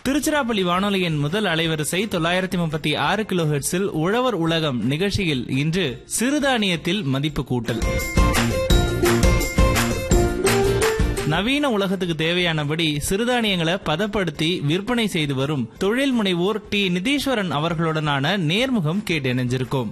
திருச்சிராப்பள்ளி வானொலியின் முதல் அலைவரிசை தொள்ளாயிரத்தி முப்பத்தி ஆறு கிலோ ஹெர்ட்ஸில் உழவர் உலகம் நிகழ்ச்சியில் இன்று சிறுதானியத்தில் மதிப்பு கூட்டல் நவீன உலகத்துக்கு தேவையானபடி சிறுதானியங்களை பதப்படுத்தி விற்பனை செய்து வரும் தொழில் முனைவோர் டி நிதீஸ்வரன் அவர்களுடனான நேர்முகம் கேட்டு இணைஞ்சிருக்கோம்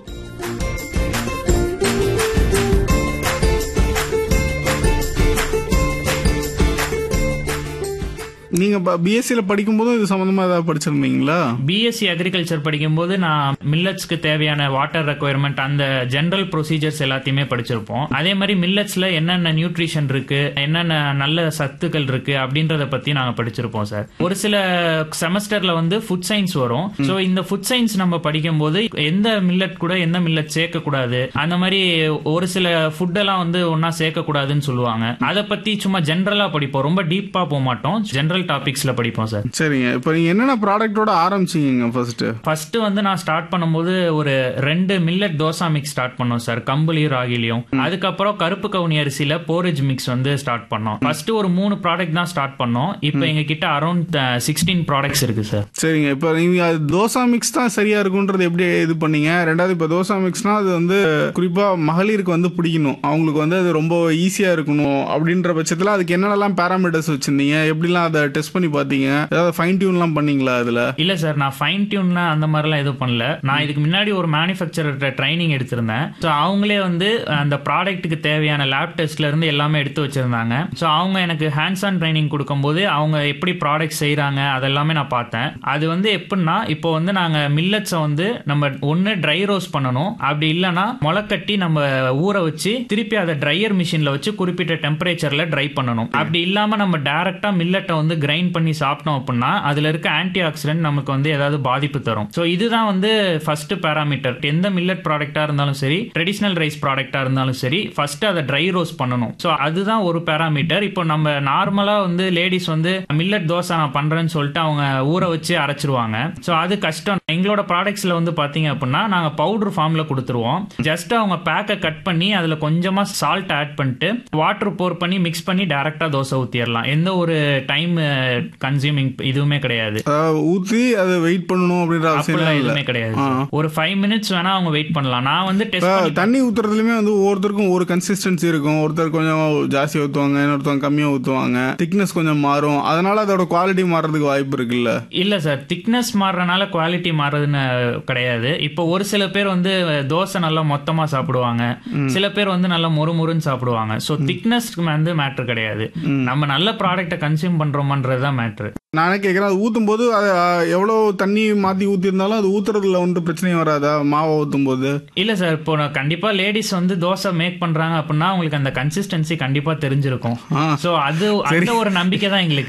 நீங்க பிஎஸ்சியில படிக்கும் போதும் இது சம்பந்தமா ஏதாவது படிச்சிருந்தீங்களா பிஎஸ்சி அக்ரிகல்ச்சர் படிக்கும்போது நான் மில்லட்ஸ்க்கு தேவையான வாட்டர் ரெக்குயர்மெண்ட் அந்த ஜெனரல் ப்ரொசீஜர்ஸ் எல்லாத்தையுமே படிச்சிருப்போம் அதே மாதிரி மில்லட்ஸ்ல என்னென்ன நியூட்ரிஷன் இருக்கு என்னென்ன நல்ல சத்துக்கள் இருக்கு அப்படின்றத பத்தி நாங்க படிச்சிருப்போம் சார் ஒரு சில செமஸ்டர்ல வந்து ஃபுட் சயின்ஸ் வரும் சோ இந்த ஃபுட் சயின்ஸ் நம்ம படிக்கும் போது எந்த மில்லட் கூட எந்த மில்லட் சேர்க்க கூடாது அந்த மாதிரி ஒரு சில ஃபுட் எல்லாம் வந்து ஒன்னா சேர்க்க கூடாதுன்னு சொல்லுவாங்க அதை பத்தி சும்மா ஜென்ரலா படிப்போம் ரொம்ப டீப்பா போக மாட்டோம் ஜென்ரல் டாபிக்ஸ்ல படிப்போம் சார் சரிங்க இப்போ நீங்க என்னென்ன ப்ராடக்ட்டோட ஆரம்பிச்சீங்க ஃபர்ஸ்ட் ஃபர்ஸ்ட் வந்து நான் ஸ்டார்ட் பண்ணும்போது ஒரு ரெண்டு மில்லட் தோசா மிக்ஸ் ஸ்டார்ட் பண்ணோம் சார் கம்புலியும் ராகிலையும் அதுக்கப்புறம் கருப்பு கவுனி அரிசியில போரேஜ் மிக்ஸ் வந்து ஸ்டார்ட் பண்ணோம் ஃபர்ஸ்ட் ஒரு மூணு ப்ராடக்ட் தான் ஸ்டார்ட் பண்ணோம் இப்போ எங்க கிட்ட அரௌண்ட் சிக்ஸ்டீன் ப்ராடக்ட்ஸ் இருக்கு சார் சரிங்க இப்போ நீங்க அது தோசா மிக்ஸ் தான் சரியா இருக்குன்றது எப்படி இது பண்ணீங்க ரெண்டாவது இப்போ தோசா மிக்ஸ்னா அது வந்து குறிப்பா மகளிருக்கு வந்து பிடிக்கணும் அவங்களுக்கு வந்து அது ரொம்ப ஈஸியா இருக்கணும் அப்படின்ற பட்சத்தில் அதுக்கு என்னென்னலாம் பேராமீட்டர்ஸ் வச்சிருந்தீங்க எப்படிலாம் அதை டெஸ்ட் பண்ணி பார்த்தீங்க ஏதாவது ஃபைன் டியூன்லாம் பண்ணீங்களா அதுல இல்ல சார் நான் ஃபைன் டியூன்ல அந்த மாதிரிலாம் எதுவும் பண்ணல நான் இதுக்கு முன்னாடி ஒரு மேனுஃபேக்சரர் ட்ரைனிங் எடுத்திருந்தேன் ஸோ அவங்களே வந்து அந்த ப்ராடக்ட்டுக்கு தேவையான லேப் டெஸ்ட்ல இருந்து எல்லாமே எடுத்து வச்சிருந்தாங்க ஸோ அவங்க எனக்கு ஹேண்ட்ஸ் ஆன் ட்ரைனிங் கொடுக்கும்போது அவங்க எப்படி ப்ராடக்ட் செய்றாங்க அதெல்லாமே நான் பார்த்தேன் அது வந்து எப்படின்னா இப்போ வந்து நாங்க மில்லட்ஸை வந்து நம்ம ஒன்று ட்ரை ரோஸ்ட் பண்ணணும் அப்படி இல்லைன்னா முளைக்கட்டி நம்ம ஊற வச்சு திருப்பி அதை ட்ரையர் மிஷின்ல வச்சு குறிப்பிட்ட டெம்பரேச்சர்ல ட்ரை பண்ணணும் அப்படி இல்லாம நம்ம டைரக்டா மில்லட்டை வந்து கிரைண்ட் பண்ணி சாப்பிட்டோம் அப்படின்னா அதுல இருக்க ஆன்டி ஆக்சிடென்ட் நமக்கு வந்து ஏதாவது பாதிப்பு தரும் ஸோ இதுதான் வந்து ஃபர்ஸ்ட் பேராமீட்டர் எந்த மில்லட் ப்ராடக்டா இருந்தாலும் சரி ட்ரெடிஷனல் ரைஸ் ப்ராடக்டா இருந்தாலும் சரி ஃபர்ஸ்ட் அதை ட்ரை ரோஸ்ட் பண்ணணும் ஸோ அதுதான் ஒரு பேராமீட்டர் இப்போ நம்ம நார்மலா வந்து லேடிஸ் வந்து மில்லட் தோசை நான் பண்றேன்னு சொல்லிட்டு அவங்க ஊற வச்சு அரைச்சிருவாங்க ஸோ அது கஷ்டம் எங்களோட ப்ராடக்ட்ஸ்ல வந்து பாத்தீங்க அப்படின்னா நாங்க பவுடர் ஃபார்ம்ல கொடுத்துருவோம் ஜஸ்ட் அவங்க பேக்கை கட் பண்ணி அதுல கொஞ்சமா சால்ட் ஆட் பண்ணிட்டு வாட்டர் போர் பண்ணி மிக்ஸ் பண்ணி டைரக்டா தோசை ஊத்திடலாம் எந்த ஒரு டைம் கன்சியூமிங் இதுவுமே கிடையாது அதாவது ஊற்றி அதை வெயிட் பண்ணணும் அப்படின்ற அவசியம் அப்படிலாம் இல்லை எதுவுமே கிடையாது sir. ஒரு ஃபைவ் மினிட்ஸ் வேணா அவங்க வெயிட் பண்ணலாம் நான் வந்து இப்போ டெஸ்ட் தண்ணி ஊத்துறதுலயுமே வந்து ஒவ்வொருத்தருக்கும் ஒரு கன்சிஸ்டன்சி இருக்கும் ஒருத்தர் கொஞ்சம் ஜாஸ்தி ஊற்றுவாங்க இன்னொருத்தவங்க கம்மியாக ஊற்றுவாங்க திக்னஸ் கொஞ்சம் மாறும் அதனால அதோட குவாலிட்டி மாறுறதுக்கு வாய்ப்பு இருக்குல்ல இல்ல சார் திக்னஸ் மாறுறதுனால குவாலிட்டி மாறுறதுன்னு கிடையாது இப்போ ஒரு சில பேர் வந்து தோசை நல்லா மொத்தமா சாப்பிடுவாங்க சில பேர் வந்து நல்லா மொறுமொறுன்னு சாப்பிடுவாங்க ஸோ திக்னஸ் வந்து மேட்ரு கிடையாது நம்ம நல்ல ப்ராடக்ட்டை கன்சியூம் பண்றோமன்றது தான் மேட்ரு நானே கேட்குறேன் அது ஊற்றும் போது அது அஹ், எவ்வளோ தண்ணி மாற்றி ஊற்றிருந்தாலும் அது ஊத்துறதுல வந்து பிரச்சனையும் வராதா மாவை ஊற்றும் போது இல்ல சார் இப்போ நான் கண்டிப்பா லேடிஸ் வந்து தோசை மேக் பண்றாங்க அப்படின்னா அவங்களுக்கு அந்த கன்சிஸ்டன்சி கண்டிப்பா தெரிஞ்சிருக்கும் ஆ. சோ அது அந்த ஒரு நம்பிக்கை தான் எங்களுக்கு